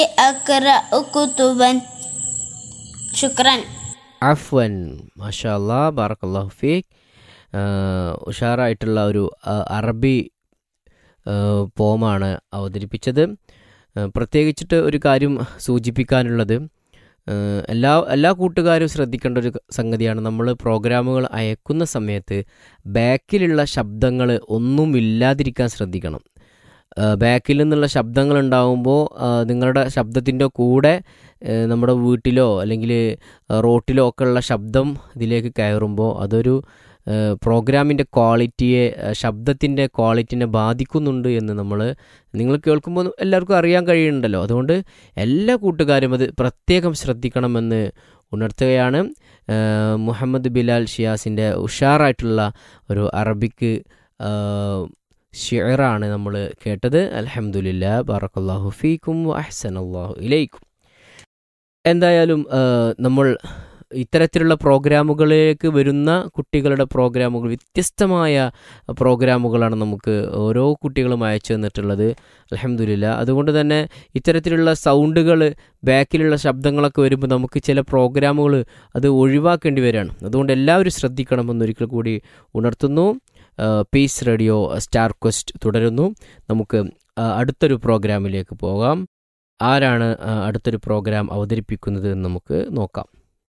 أقرأ كتبا شكرا അഫ്വൻ മാഷാ അല്ലാ ബാറക്കല്ലാഹു ഫീഖ് ആഹ് ഉഷാറായിട്ടുള്ള ഒരു ആഹ് അറബി ആഹ് പോമാണ് അവതരിപ്പിച്ചത് ആഹ് പ്രത്യേകിച്ചിട്ട് ഒരു കാര്യം സൂചിപ്പിക്കാനുള്ളത് ആഹ് എല്ലാ എല്ലാ കൂട്ടുകാരും ശ്രദ്ധിക്കേണ്ട ഒരു സംഗതിയാണ് നമ്മൾ പ്രോഗ്രാമുകൾ അയക്കുന്ന സമയത്ത് ബാക്കിലുള്ള ശബ്ദങ്ങൾ ഒന്നും ഇല്ലാതിരിക്കാൻ ശ്രദ്ധിക്കണം ആഹ് ബാക്കിൽ നിന്നുള്ള ശബ്ദങ്ങൾ ഉണ്ടാകുമ്പോൾ നിങ്ങളുടെ ശബ്ദത്തിൻ്റെ കൂടെ ആഹ് നമ്മുടെ വീട്ടിലോ അല്ലെങ്കിൽ റോട്ടിലോ ഒക്കെ ഉള്ള ശബ്ദം ഇതിലേക്ക് കയറുമ്പോൾ അതൊരു പ്രോഗ്രാമിൻ്റെ ക്വാളിറ്റിയെ ശബ്ദത്തിൻ്റെ ക്വാളിറ്റിനെ ബാധിക്കുന്നുണ്ട് എന്ന് നമ്മൾ നിങ്ങൾ കേൾക്കുമ്പോൾ എല്ലാവർക്കും അറിയാൻ കഴിയുന്നുണ്ടല്ലോ അതുകൊണ്ട് എല്ലാ കൂട്ടുകാരും അത് പ്രത്യേകം ശ്രദ്ധിക്കണമെന്ന് ഉണർത്തുകയാണ് ആഹ് മുഹമ്മദ് ബിലാൽ ഷിയാസിൻ്റെ ഉഷാറായിട്ടുള്ള ഒരു അറബിക്ക് ആഹ് ഷിയറാണ് നമ്മൾ കേട്ടത് അലഹമുല്ല ബാറക്കല്ലാഹു ഫീക്കും അഹ്സൻ അള്ളാഹു ഇലൈക്കും എന്തായാലും ആഹ് നമ്മൾ ഇത്തരത്തിലുള്ള പ്രോഗ്രാമുകളിലേക്ക് വരുന്ന കുട്ടികളുടെ പ്രോഗ്രാമുകൾ വ്യത്യസ്തമായ പ്രോഗ്രാമുകളാണ് നമുക്ക് ഓരോ കുട്ടികളും അയച്ചു തന്നിട്ടുള്ളത് അലഹമുല്ല അതുകൊണ്ട് തന്നെ ഇത്തരത്തിലുള്ള സൗണ്ടുകൾ ബാക്കിലുള്ള ശബ്ദങ്ങളൊക്കെ വരുമ്പോൾ നമുക്ക് ചില പ്രോഗ്രാമുകൾ അത് ഒഴിവാക്കേണ്ടി വരികയാണ് അതുകൊണ്ട് എല്ലാവരും ശ്രദ്ധിക്കണമെന്നൊരിക്കൽ കൂടി ഉണർത്തുന്നു പീസ് റേഡിയോ സ്റ്റാർ ക്വസ്റ്റ് തുടരുന്നു നമുക്ക് ആ, അടുത്തൊരു പ്രോഗ്രാമിലേക്ക് പോകാം ആരാണ് ആ, അടുത്തൊരു പ്രോഗ്രാം അവതരിപ്പിക്കുന്നത് എന്ന് നമുക്ക് നോക്കാം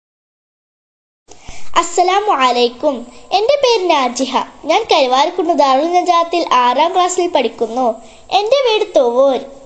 അസ്സലാമു അലൈക്കും എൻ്റെ പേര് നാജിഹ ഞാൻ കരുവാരക്കുണ്ട് ദാറുൽ നജാത്തിൽ ആറാം ക്ലാസ്സിൽ പഠിക്കുന്നു എൻ്റെ വീട് തൊവൂർ